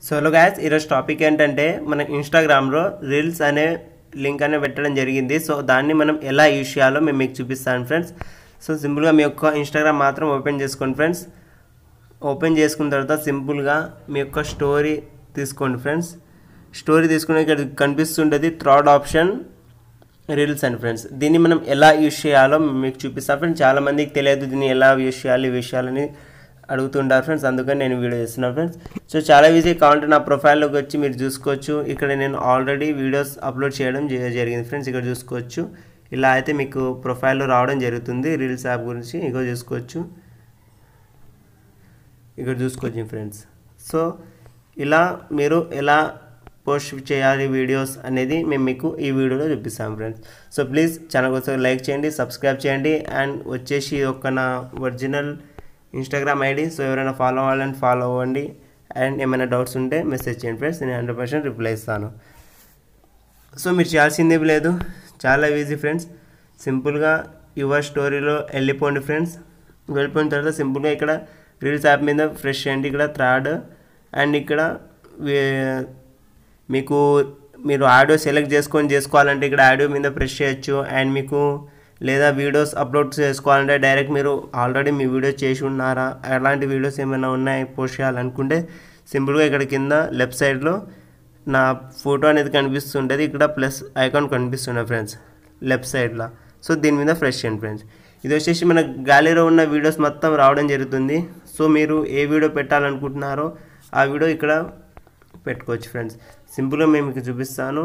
so hello guys ఈరోజు topic ఏంటంటే మన ఇన్స్టాగ్రామ్లో రీల్స్ అనే లింక్ అనే పెట్టడం జరిగింది సో దాన్ని మనం ఎలా యూజ్ చేయాలో మేము మీకు చూపిస్తాను ఫ్రెండ్స్ సో సింపుల్గా మీ యొక్క ఇన్స్టాగ్రామ్ మాత్రం ఓపెన్ చేసుకోండి ఫ్రెండ్స్ ఓపెన్ చేసుకున్న తర్వాత సింపుల్గా మీ యొక్క స్టోరీ తీసుకోండి ఫ్రెండ్స్ స్టోరీ తీసుకుని ఇక్కడ కనిపిస్తుంటుంది third option reels and friends దీన్ని మనం ఎలా యూజ్ చేయాలో మీకు చూపిస్తాను ఫ్రెండ్స్ చాలామందికి తెలియదు దీన్ని ఎలా యూజ్ చేయాలి యూజ్ చేయాలని అడుగుతుంటారు ఫ్రెండ్స్ అందుకని నేను వీడియో చేస్తున్నాను ఫ్రెండ్స్ సో చాలా ఈజీ కావాలంటే నా ప్రొఫైల్లోకి వచ్చి మీరు చూసుకోవచ్చు ఇక్కడ నేను ఆల్రెడీ వీడియోస్ అప్లోడ్ చేయడం జ- జరిగింది ఫ్రెండ్స్ ఇక్కడ చూసుకోవచ్చు ఇలా అయితే మీకు ప్రొఫైల్లో రావడం జరుగుతుంది రీల్స్ యాప్ గురించి ఇగో చూసుకోవచ్చు ఇక్కడ చూసుకోవచ్చు ఫ్రెండ్స్ సో ఇలా మీరు ఎలా పోస్ట్ చేయాలి వీడియోస్ అనేది మేము మీకు ఈ వీడియోలో చూపిస్తాం ఫ్రెండ్స్ సో ప్లీజ్ ఛానల్ కోసం లైక్ చేయండి సబ్స్క్రైబ్ చేయండి అండ్ వచ్చేసి ఒక నా ఒరిజినల్ ఇన్స్టాగ్రామ్ ఐడి సో ఎవరైనా ఫాలో అవ్వాలని ఫాలో అవ్వండి అండ్ ఏమైనా డౌట్స్ ఉంటే మెసేజ్ చేయండి ఫ్రెండ్స్ నేను హండ్రెడ్ పర్సెంట్ రిప్లై ఇస్తాను సో మీరు చేయాల్సింది ఏమీ లేదు చాలా ఈజీ ఫ్రెండ్స్ సింపుల్గా యువర్ స్టోరీలో వెళ్ళిపోండి ఫ్రెండ్స్ వెళ్ళిపోయిన తర్వాత సింపుల్గా ఇక్కడ రీల్స్ యాప్ మీద ఫ్రెష్ చేయండి ఇక్కడ థర్డ్ అండ్ ఇక్కడ వే- మీకు మీరు ఆడియో సెలెక్ట్ చేసుకొని చేసుకోవాలంటే ఇక్కడ ఆడియో మీద ప్రెస్ చేయొచ్చు అండ్ మీకు లేదా వీడియోస్ అప్లోడ్ చేసుకోవాలంటే డైరెక్ట్ మీరు ఆల్రెడీ మీ వీడియోస్ చేసి ఉన్నారా అలాంటి వీడియోస్ ఏమైనా ఉన్నాయి పోస్ట్ చేయాలనుకుంటే సింపుల్గా ఇక్కడ కింద లెఫ్ట్ సైడ్లో నా ఫోటో అనేది కనిపిస్తుంటుంది ఇక్కడ ప్లస్ ఐకాన్ కనిపిస్తుండే ఫ్రెండ్స్ లెఫ్ట్ సైడ్లో సో దీని మీద ఫ్రెష్ చేయండి ఫ్రెండ్స్ ఇది వచ్చేసి మన గ్యాలరీలో ఉన్న వీడియోస్ మొత్తం రావడం జరుగుతుంది సో మీరు ఏ వీడియో పెట్టాలనుకుంటున్నారో ఆ వీడియో ఇక్కడ పెట్టుకోవచ్చు ఫ్రెండ్స్ సింపుల్గా మేము మీకు చూపిస్తాను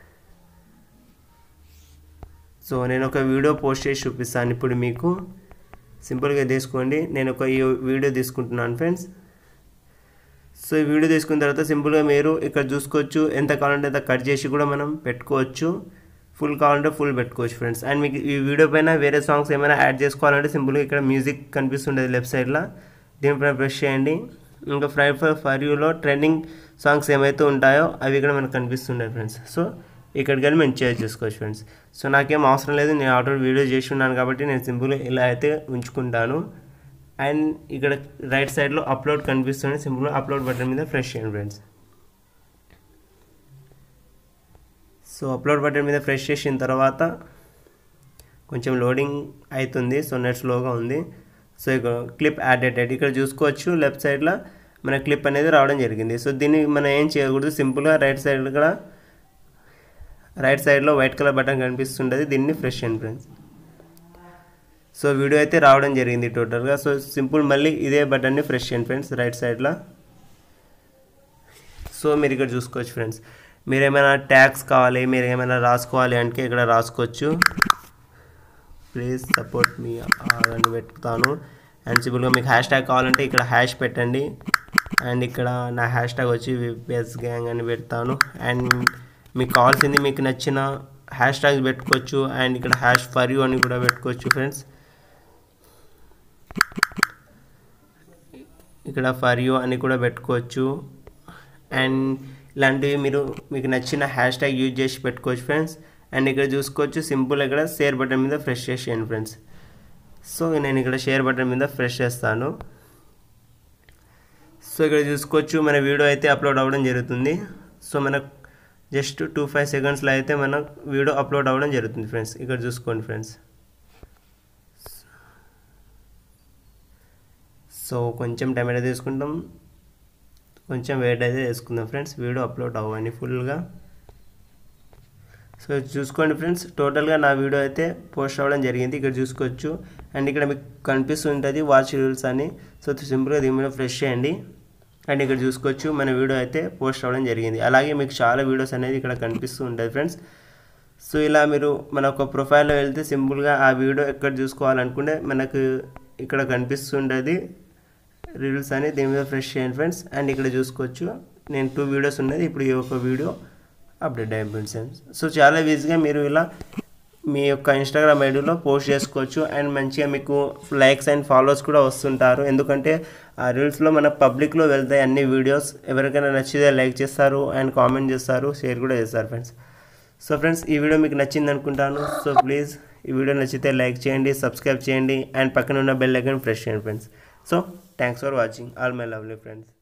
సో నేను ఒక వీడియో పోస్ట్ చేసి చూపిస్తాను ఇప్పుడు మీకు సింపుల్గా తీసుకోండి నేను ఒక ఈ వీడియో తీసుకుంటున్నాను ఫ్రెండ్స్ సో ఈ వీడియో తీసుకున్న తర్వాత సింపుల్గా మీరు ఇక్కడ చూసుకోవచ్చు ఎంత కావాలంటే అంత కట్ చేసి కూడా మనం పెట్టుకోవచ్చు ఫుల్ కావాలంటే ఫుల్ పెట్టుకోవచ్చు ఫ్రెండ్స్ అండ్ మీకు ఈ వీడియో పైన వేరే సాంగ్స్ ఏమైనా యాడ్ చేసుకోవాలంటే సింపుల్గా ఇక్కడ మ్యూజిక్ కనిపిస్తుండేది లెఫ్ట్ సైడ్లో దీనిపైన ప్రెస్ చేయండి ఇంకా ఫ్రై ఫర్ ఫర్ యూలో ట్రెండింగ్ సాంగ్స్ ఏమైతే ఉంటాయో అవి ఇక్కడ మనకు కనిపిస్తుండే ఫ్రెండ్స్ సో ఇక్కడికి వెళ్ళి మేము చేంజ్ చేసుకోవచ్చు ఫ్రెండ్స్ సో నాకేం అవసరం లేదు నేను ఆల్రెడీ వీడియో చేసి ఉన్నాను కాబట్టి నేను సింపుల్గా ఇలా అయితే ఉంచుకుంటాను అండ్ ఇక్కడ రైట్ సైడ్లో అప్లోడ్ కనిపిస్తుంది సింపుల్గా అప్లోడ్ బటన్ మీద ఫ్రెష్ చేయండి ఫ్రెండ్స్ సో అప్లోడ్ బటన్ మీద ఫ్రెష్ చేసిన తర్వాత కొంచెం లోడింగ్ అవుతుంది సో నెట్ స్లోగా ఉంది సో ఇక క్లిప్ యాడెడ్ ఇక్కడ చూసుకోవచ్చు లెఫ్ట్ సైడ్లో మన క్లిప్ అనేది రావడం జరిగింది సో దీన్ని మనం ఏం చేయకూడదు సింపుల్గా రైట్ సైడ్ కూడా రైట్ సైడ్లో వైట్ కలర్ బటన్ కనిపిస్తుంటుంది దీన్ని ఫ్రెష్ చేయండి ఫ్రెండ్స్ సో వీడియో అయితే రావడం జరిగింది టోటల్గా సో సింపుల్ మళ్ళీ ఇదే బటన్ని ఫ్రెష్ చేయండి ఫ్రెండ్స్ రైట్ సైడ్లో సో మీరు ఇక్కడ చూసుకోవచ్చు ఫ్రెండ్స్ మీరు ఏమైనా ట్యాగ్స్ కావాలి మీరు ఏమైనా రాసుకోవాలి అంటే ఇక్కడ రాసుకోవచ్చు ప్లీజ్ సపోర్ట్ మీ అని పెట్టుతాను అండ్ సింపుల్గా మీకు హ్యాష్ ట్యాగ్ కావాలంటే ఇక్కడ హ్యాష్ పెట్టండి అండ్ ఇక్కడ నా హ్యాష్ ట్యాగ్ వచ్చి విపిఎస్ గ్యాంగ్ అని పెడతాను అండ్ మీకు కావాల్సింది మీకు నచ్చిన హ్యాష్ ట్యాగ్స్ పెట్టుకోవచ్చు అండ్ ఇక్కడ హ్యాష్ ఫర్ యూ అని కూడా పెట్టుకోవచ్చు ఫ్రెండ్స్ ఇక్కడ ఫర్ యూ అని కూడా పెట్టుకోవచ్చు అండ్ ఇలాంటివి మీరు మీకు నచ్చిన హ్యాష్ ట్యాగ్ యూజ్ చేసి పెట్టుకోవచ్చు ఫ్రెండ్స్ అండ్ ఇక్కడ చూసుకోవచ్చు సింపుల్ ఇక్కడ షేర్ బటన్ మీద ఫ్రెష్ చేసేయండి ఫ్రెండ్స్ సో నేను ఇక్కడ షేర్ బటన్ మీద ఫ్రెష్ చేస్తాను సో ఇక్కడ చూసుకోవచ్చు మన వీడియో అయితే అప్లోడ్ అవ్వడం జరుగుతుంది సో మన జస్ట్ టూ ఫైవ్ సెకండ్స్లో అయితే మన వీడియో అప్లోడ్ అవ్వడం జరుగుతుంది ఫ్రెండ్స్ ఇక్కడ చూసుకోండి ఫ్రెండ్స్ సో కొంచెం టైం అయితే తీసుకుంటాం కొంచెం వెయిట్ అయితే చేసుకుందాం ఫ్రెండ్స్ వీడియో అప్లోడ్ అవ్వండి ఫుల్గా సో చూసుకోండి ఫ్రెండ్స్ టోటల్గా నా వీడియో అయితే పోస్ట్ అవ్వడం జరిగింది ఇక్కడ చూసుకోవచ్చు అండ్ ఇక్కడ మీకు కనిపిస్తుంటుంది వాచ్ రూల్స్ అని సో సింపుల్గా దీని మీద ఫ్రెష్ చేయండి అండ్ ఇక్కడ చూసుకోవచ్చు మన వీడియో అయితే పోస్ట్ అవ్వడం జరిగింది అలాగే మీకు చాలా వీడియోస్ అనేది ఇక్కడ కనిపిస్తూ ఉంటుంది ఫ్రెండ్స్ సో ఇలా మీరు మన ఒక ప్రొఫైల్లో వెళ్తే సింపుల్గా ఆ వీడియో ఎక్కడ చూసుకోవాలనుకుంటే మనకు ఇక్కడ కనిపిస్తుంటుంది రీల్స్ అని దీని మీద ఫ్రెష్ చేయండి ఫ్రెండ్స్ అండ్ ఇక్కడ చూసుకోవచ్చు నేను టూ వీడియోస్ ఉన్నది ఇప్పుడు ఈ ఒక వీడియో అప్డేట్ అయిపోయింది ఫ్రెండ్స్ సో చాలా ఈజీగా మీరు ఇలా మీ యొక్క ఇన్స్టాగ్రామ్ ఐడిలో పోస్ట్ చేసుకోవచ్చు అండ్ మంచిగా మీకు లైక్స్ అండ్ ఫాలోవర్స్ కూడా వస్తుంటారు ఎందుకంటే ఆ రీల్స్లో మన పబ్లిక్లో వెళ్తాయి అన్ని వీడియోస్ ఎవరికైనా నచ్చితే లైక్ చేస్తారు అండ్ కామెంట్ చేస్తారు షేర్ కూడా చేస్తారు ఫ్రెండ్స్ సో ఫ్రెండ్స్ ఈ వీడియో మీకు నచ్చింది అనుకుంటాను సో ప్లీజ్ ఈ వీడియో నచ్చితే లైక్ చేయండి సబ్స్క్రైబ్ చేయండి అండ్ పక్కన ఉన్న బెల్ ఐకాన్ ప్రెస్ చేయండి friends so thanks for watching all my lovely friends